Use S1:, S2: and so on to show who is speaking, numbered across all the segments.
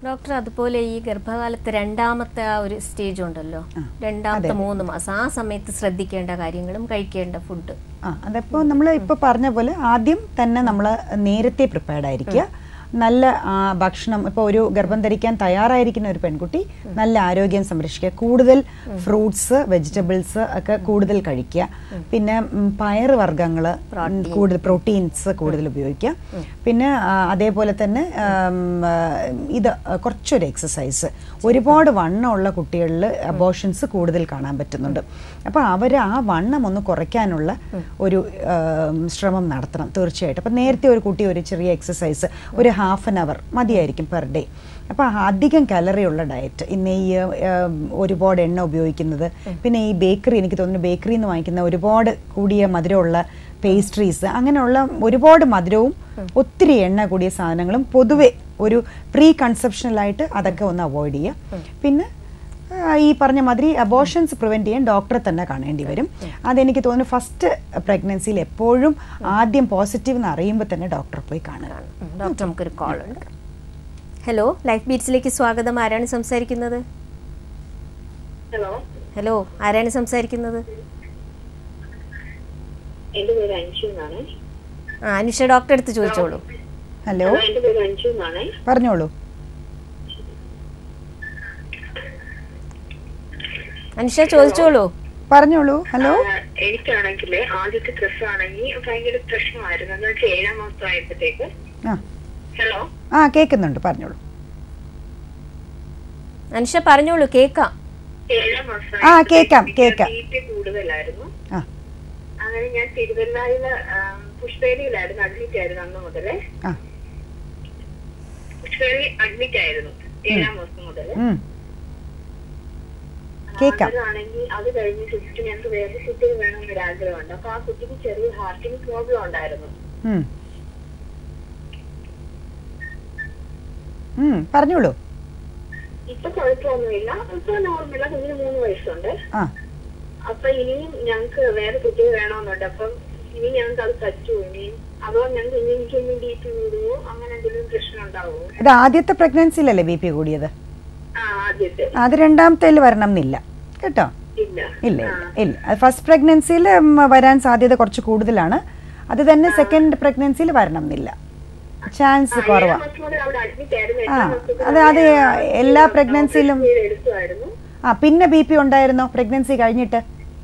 S1: Doctor അതുപോലെ ഈ ഗർഭകാലത്ത് രണ്ടാമത്തെ ആ ഒരു സ്റ്റേജ് ഉണ്ടല്ലോ രണ്ടാമത്തെ മൂന്ന് മാസം ആ സമയത്ത് ശ്രദ്ധിക്കേണ്ട കാര്യങ്ങളും കഴിക്കേണ്ട ഫുഡ്
S2: ആ അതപ്പോൾ നമ്മൾ ഇപ്പോൾ പറഞ്ഞ പോലെ ആദ്യം തന്നെ നമ്മൾ നേരത്തെ പ്രിപ്പയർഡ് ആയിരിക്കുക നല്ല ആ, ഭക്ഷണം ഇപ്പോൾ ഒരു ഗർഭം ധരിക്കാൻ തയ്യാറായിരിക്കുന്ന ഒരു പെൺകുട്ടി നല്ല ആരോഗ്യം സംരക്ഷിക്കുക കൂടുതൽ ഫ്രൂട്ട്സ് വെജിറ്റബിൾസ് ഒക്കെ കൂടുതൽ കഴിക്കുക പിന്നെ ഉം, പയറ് വർഗ്ഗങ്ങൾ കൂടുതൽ പ്രോട്ടീൻസ് കൂടുതൽ ഉപയോഗിക്കുക പിന്നെ ആ, അതേപോലെ തന്നെ ആം, ആ, ഇത് കുറച്ചൊരു എക്സസൈസ് ഒരുപാട് വണ്ണമുള്ള കുട്ടികളിൽ അബോഷൻസ് കൂടുതൽ കാണാൻ പറ്റുന്നുണ്ട് അപ്പോൾ അവർ ആ വണ്ണം ഒന്ന് കുറയ്ക്കാനുള്ള ഒരു ആം, ശ്രമം നടത്തണം തീർച്ചയായിട്ടും അപ്പം നേരത്തെ ഒരു കുട്ടി ഒരു ചെറിയ എക്സസൈസ് ഒരു ഹാഫ് ആൻ അവർ മതിയായിരിക്കും പെർ ഡേ അപ്പോൾ അധികം കലറി ഉള്ള ഡയറ്റ് ഈ നെയ്യ് ആം, ഒരുപാട് എണ്ണ ഉപയോഗിക്കുന്നത് പിന്നെ ഈ ബേക്കറി എനിക്ക് തോന്നുന്നു ബേക്കറിയിൽ നിന്ന് വാങ്ങിക്കുന്ന ഒരുപാട് കൂടിയ മധുരമുള്ള പേസ്ട്രീസ് അങ്ങനെയുള്ള ഒരുപാട് മധുരവും ഒത്തിരി എണ്ണ കൂടിയ സാധനങ്ങളും പൊതുവെ ഒരു പ്രീ കൺസെപ്ഷനലായിട്ട് അതൊക്കെ ഒന്ന് അവോയ്ഡ് ചെയ്യുക പിന്നെ ആ, ഈ പറഞ്ഞ മാതിരി അബോഷൻസ് പ്രിവെന്റ് ചെയ്യാൻ ഡോക്ടറെ തന്നെ കാണേണ്ടി വരും അതെനിക്ക് തോന്നുന്നു ഫസ്റ്റ് പ്രഗ്നൻസിയിൽ എപ്പോഴും ആദ്യം പോസിറ്റീവ് എന്ന് അറിയുമ്പോൾ തന്നെ ഡോക്ടറെ പോയി കാണുക
S1: ഡോക്ടർ നമുക്കൊരു കോൾ ഉണ്ട് ഹലോ ലൈഫ് ബീറ്റ്സിലേക്ക് സ്വാഗതം ആരാണ് സംസാരിക്കുന്നത്
S3: ഹലോ
S1: ഹലോ ആരാണ് സംസാരിക്കുന്നത്
S3: എന്റെ പേര് അൻഷു എന്നാണ്
S1: ആ അനുഷ ഡോക്ടറെ അടുത്ത് ചോദിച്ചോളൂ
S2: ഹലോ
S3: ഹലോ എന്റെ പേര് അൻഷു എന്നാണ്
S2: പറഞ്ഞോളൂ
S1: അനുഷ ചോദിച്ചോളൂ
S2: പറഞ്ഞോളൂ ഹലോ
S3: എനിക്കാണെങ്കിൽ ആദ്യത്തെ പ്രസവമാണെങ്കിൽ ഭയങ്കര പ്രശ്നമായിരുന്നു എന്ന് വെച്ചാൽ ഏഴാം മാസം ആയപ്പോഴത്തേക്ക്
S2: ആ
S3: ഹലോ
S2: ആ കേൾക്കുന്നുണ്ട് പറഞ്ഞോളൂ
S1: അനുഷ പറഞ്ഞോളൂ കേക്കാം
S3: ഏഴാം മാസം
S2: ആ, കേക്കാം, കേക്കാം.
S3: ബി കൂടുതലായിരുന്നു
S2: ആ
S3: അങ്ങനെ ഞാൻ തിരുവല്ലായില് പുഷ്പേരിയിലായിരുന്നു അഡ്മിറ്റ് ആയിരുന്നു അന്ന് മുതലേ
S2: ആ
S3: പുഷ്പേരി അഡ്മിറ്റ് ആയിരുന്നു ഏഴാം മാസം മുതൽ
S2: ഉം. കേക്കാം.
S3: ആണെങ്കിൽ അത് കഴിഞ്ഞ് കുട്ടിക്ക് ഞങ്ങൾക്ക് വേറെ കുട്ടികൾ വേണമെന്നൊരു ആഗ്രഹമുണ്ട് അപ്പൊ ആ കുട്ടിക്ക് ചെറിയ ഹാർട്ടിന് പ്രോബ്ലം ഉണ്ടായിരുന്നു
S2: ഉം. ഉം, പറഞ്ഞോളൂ
S3: ഇപ്പൊ കുഴപ്പമൊന്നുമില്ല ഇപ്പൊ നോർമല കുഞ്ഞിന് മൂന്ന് വയസ്സുണ്ട്
S2: ആ
S3: അപ്പൊ ഇനിയും ഞങ്ങക്ക് വേറെ കുട്ടികൾ വേണമെന്നുണ്ട് അപ്പം ഇനി ഞങ്ങൾക്ക് അത് പറ്റുമോ ഇനി അതോ ഞങ്ങൾക്ക് ഇനി എനിക്ക് ഇനി ബി പി കൂടുവോ അങ്ങനെ എന്തെങ്കിലും പ്രശ്നം ഉണ്ടാവുമോ
S2: ഇത് ആദ്യത്തെ പ്രഗ്നൻസിയിലല്ലേ ബി പി കൂടിയത്
S3: ആ ആദ്യത്തെ
S2: അത് രണ്ടാമത്തേൽ വരണം എന്നില്ല കേട്ടോ
S3: ഇല്ല
S2: ഇല്ല ഇല്ല ഇല്ല ഫസ്റ്റ് പ്രഗ്നൻസിയിൽ വരാൻ സാധ്യത കുറച്ച് കൂടുതലാണ് അത് തന്നെ സെക്കൻഡ് പ്രഗ്നൻസിയിൽ വരണം എന്നില്ല ചാൻസ് കുറവാണ്
S3: മാസം മുതൽ അവിടെ അഡ്മിറ്റ് ആയിരുന്നു
S2: ആ
S3: എട്ടാം മാസത്തിൽ
S2: അത് അത് എല്ലാ പ്രഗ്നൻസിയിലും
S3: ചെയ്ത് എടുക്കുമായിരുന്നു
S2: ആ പിന്നെ ബി പി ഉണ്ടായിരുന്നോ പ്രഗ്നൻസി കഴിഞ്ഞിട്ട്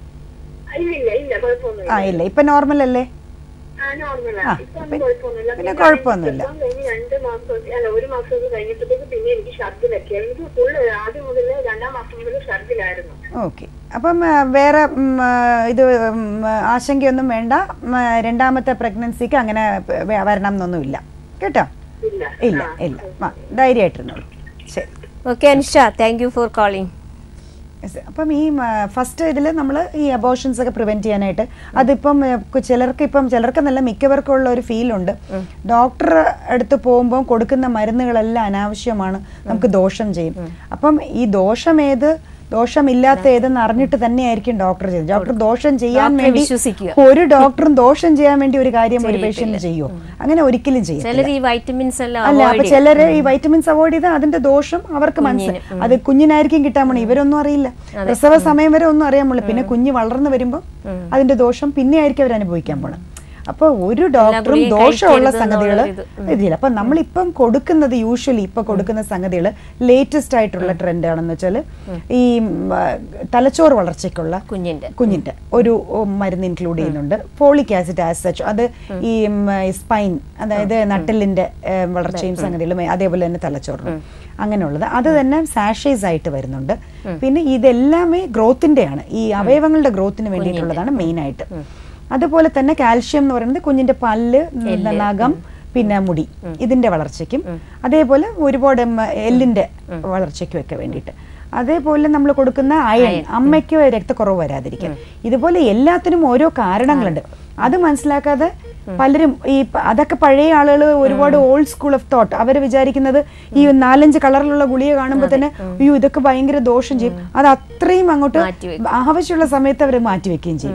S3: ഇല്ല ഇല്ല ഇല്ല കുഴപ്പമൊന്നുമില്ല
S2: ആ ഇല്ല ഇപ്പൊ നോർമൽ അല്ലേ
S3: ആ നോർമലാ
S2: ആ,
S3: ഇപ്പൊ ഒന്നും
S2: പിന്നെ-
S3: കുഴപ്പമൊന്നുമില്ല
S2: പിന്നെ കുഴപ്പമൊന്നുമില്ല.
S3: ഇപ്പം കഴിഞ്ഞ് രണ്ട് മാസം അല്ല ഒരു മാസം ഒക്കെ കഴിഞ്ഞപ്പോഴത്തേക്ക് പിന്നെ എനിക്ക് ഛർദിലൊക്കെ എനിക്ക് ഫുള്ള് ആദ്യം മുതൽ രണ്ടാം മാസം മുതൽ ഛർദിലായിരുന്നു
S2: ഓക്കെ അപ്പം ആ, വേറെ ഉം, ആ, ഇത് ഉം, ആശങ്കയൊന്നും വേണ്ട ഉം, ആ, രണ്ടാമത്തെ പ്രഗ്നൻസിക്ക് അങ്ങനെ വ- വരണം എന്നൊന്നുമില്ല കേട്ടോ
S3: ഇല്ല
S2: ഇല്ല ഇല്ല ആ, ധൈര്യമായിട്ടിരുന്നോളൂ ശരി
S1: okay Anusha thank you for calling
S2: Yes. അപ്പം ഈ ഫസ്റ്റ് ഇതിൽ നമ്മൾ ഈ അബോഷൻസ് ഒക്കെ പ്രിവെന്റ് ചെയ്യാനായിട്ട് അതിപ്പം ആ, കു- ചിലർക്ക് ഇപ്പം ചിലർക്ക് നല്ല മിക്കവർക്കും ഉള്ള ഒരു ഫീൽ ഉണ്ട് ഡോക്ടർ അടുത്ത് പോകുമ്പോൾ കൊടുക്കുന്ന മരുന്നുകളെല്ലാം അനാവശ്യമാണ് നമുക്ക് ദോഷം ചെയ്യും അപ്പം ഈ ദോഷം ഏത് ദോഷമില്ലാത്ത ഏതെന്ന് അറിഞ്ഞിട്ട് തന്നെയായിരിക്കും ഡോക്ടർ ചെയ്തത് ഡോക്ടർ ദോഷം ചെയ്യാൻ
S1: ഡോക്ടറെ
S2: വേണ്ടി
S1: വിശ്വസിക്കുക.
S2: ഒരു ഡോക്ടറും ദോഷം ചെയ്യാൻ വേണ്ടി ഒരു കാര്യം ഒരു പേഷ്യന്റ് ചെയ്യുമോ അങ്ങനെ ഒരിക്കലും ചെയ്യും
S1: ചിലർ ഈ വൈറ്റമിൻസ് എല്ലാം
S2: അല്ല
S1: avoid
S2: അപ്പൊ
S1: ചെയ്യും.
S2: ചിലര് ഈ വൈറ്റമിൻസ് അവോയ്ഡ് ചെയ്താൽ അതിന്റെ ദോഷം അവർക്ക് മനസ്സിലായി അത് കുഞ്ഞിനായിരിക്കും കിട്ടാൻ പോണേ ഇവരൊന്നും അറിയില്ല പ്രസവ സമയം വരെ ഒന്നും അറിയാൻ പോലും പിന്നെ കുഞ്ഞ് വളർന്നു വരുമ്പോ അതിന്റെ ദോഷം പിന്നെ ആയിരിക്കും അവർ അനുഭവിക്കാൻ പോണേ അപ്പൊ ഒരു ഡോക്ടറും
S1: ഗുളികയും
S2: ദോഷമുള്ള
S1: കഴിക്കരുത്
S2: സംഗതികൾ
S1: എന്നുള്ളൊരിത്.
S2: ഇതില്ല അപ്പൊ നമ്മളിപ്പം കൊടുക്കുന്നത് യൂഷ്വലി ഇപ്പൊ കൊടുക്കുന്ന സംഗതികൾ ലേറ്റസ്റ്റ് ആയിട്ടുള്ള ട്രെൻഡ് ആണെന്ന് വെച്ചാൽ ഈ ഉം, ആ, തലച്ചോറ് വളർച്ചയ്ക്കുള്ള
S1: കുഞ്ഞിന്റെ
S2: കുഞ്ഞിന്റെ ഒരു ഉം, മരുന്ന് ഇൻക്ലൂഡ് ചെയ്യുന്നുണ്ട് ഫോളിക് ആസിഡ് ആസ് സച്ച് അത് ഈ സ്പൈൻ അതായത് നട്ടലിന്റെ ഏം, വളർച്ചയും സംഗതികളും അതേപോലെ തന്നെ തലച്ചോറിനും അങ്ങനെയുള്ളത് അത് തന്നെ സാഷേസ് ആയിട്ട് വരുന്നുണ്ട് പിന്നെ ഇതെല്ലാമേ ഗ്രോത്തിന്റെയാണ് ഈ അവയവങ്ങളുടെ ഗ്രോത്തിന് വേണ്ടിയിട്ടുള്ളതാണ് മെയിൻ ആയിട്ട് അതുപോലെ തന്നെ കാൽഷ്യം എന്ന് പറയുന്നത് കുഞ്ഞിന്റെ പല്ല് നഖം പിന്നെ മുടി ഇതിന്റെ വളർച്ചയ്ക്കും അതേപോലെ ഒരുപാട് ഉം, എല്ലിന്റെ വളർച്ചയ്ക്കും ഒക്കെ വേണ്ടിയിട്ട് അതേപോലെ നമ്മൾ കൊടുക്കുന്ന അയൺ അമ്മയ്ക്ക് രക്തക്കുറവ് വരാതിരിക്കാൻ ഇതുപോലെ എല്ലാത്തിനും ഓരോ കാരണങ്ങളുണ്ട് അത് മനസ്സിലാക്കാതെ പലരും ഈ പ- അതൊക്കെ പഴയ ആളുകൾ ഒരുപാട് ഓൾഡ് സ്കൂൾ ഓഫ് തോട്ട് അവർ വിചാരിക്കുന്നത് ഈ നാലഞ്ച് കളറിലുള്ള ഗുളിക കാണുമ്പോൾ തന്നെ അയ്യോ ഇതൊക്കെ ഭയങ്കര ദോഷം ചെയ്യും അത് അത്രയും അങ്ങോട്ട്
S1: മാറ്റിവെക്കും.
S2: ആവശ്യമുള്ള സമയത്ത് അവർ മാറ്റിവെക്കുകയും ചെയ്യും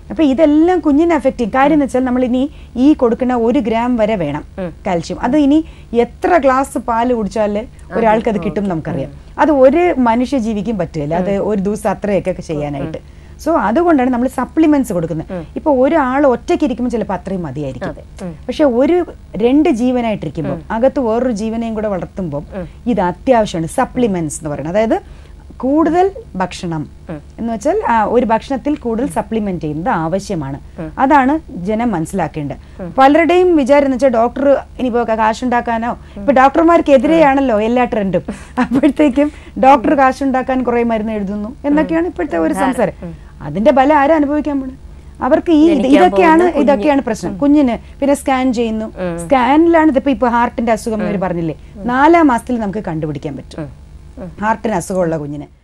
S2: അപ്പൊ ഇതെല്ലാം കുഞ്ഞിനെ അഫക്റ്റ് ചെയ്യും കാര്യം എന്ന് വെച്ചാൽ നമ്മൾ ഇനി ഈ കൊടുക്കുന്ന ഒരു ഗ്രാം വരെ വേണം കാൽഷ്യം അത് ഇനി എത്ര ഗ്ലാസ് പാല് കുടിച്ചാൽ ഒരാൾക്ക് അത് കിട്ടും നമുക്കറിയാം അത് ഒരു മനുഷ്യ ജീവിക്കും പറ്റില്ല അത് ഒരു ദിവസം അത്രയൊക്കെ ചെയ്യാനായിട്ട് സോ അതുകൊണ്ടാണ് നമ്മൾ സപ്ലിമെന്റ്സ് കൊടുക്കുന്നത് ഇപ്പൊ ഒരാൾ ഒറ്റയ്ക്ക് ഇരിക്കുമ്പോൾ ചിലപ്പോൾ അത്രയും മതിയായിരിക്കും
S1: അതെ. ഉം.
S2: പക്ഷെ ഒരു രണ്ട് ജീവനായിട്ടിരിക്കുമ്പോൾ അകത്ത് വേറൊരു ജീവനെയും കൂടെ വളർത്തുമ്പോൾ ഇത് അത്യാവശ്യമാണ് സപ്ലിമെന്റ്സ് എന്ന് പറയുന്നത് അതായത് കൂടുതൽ ഭക്ഷണം എന്ന് വെച്ചാൽ ആ, ഒരു ഭക്ഷണത്തിൽ കൂടുതൽ സപ്ലിമെന്റ് ചെയ്യുന്നത് ആവശ്യമാണ് അതാണ് ജനം മനസ്സിലാക്കേണ്ടത് പലരുടെയും വിചാരം എന്ന് വെച്ചാൽ ഡോക്ടർ ഇനിയിപ്പോ കാശുണ്ടാക്കാനോ ഇപ്പൊ ഡോക്ടർമാർക്കെതിരെയാണല്ലോ എല്ലാ ട്രെൻഡും അപ്പോഴത്തേക്കും ഡോക്ടർ കാശുണ്ടാക്കാൻ കുറെ മരുന്ന് എഴുതുന്നു എന്നൊക്കെയാണ് ഇപ്പോഴത്തെ ഒരു സംസാരം അതിന്റെ ബലം ആരാ അനുഭവിക്കാൻ പോണത് അവർക്ക് ഈ ഇത്
S1: ജനിക്കാൻ
S2: ഇതൊക്കെയാണ്
S1: പോകുന്ന
S2: ഇതൊക്കെയാണ് പ്രശ്നം കുഞ്ഞിന് പിന്നെ സ്കാൻ ചെയ്യുന്നു സ്കാനിലാണ് ഇതിപ്പോ ഇപ്പൊ ഹാർട്ടിന്റെ അസുഖം ഇവർ പറഞ്ഞില്ലേ നാലാം മാസത്തിൽ നമുക്ക് കണ്ടുപിടിക്കാൻ പറ്റും ഹാർട്ടിന് അസുഖമുള്ള കുഞ്ഞിന്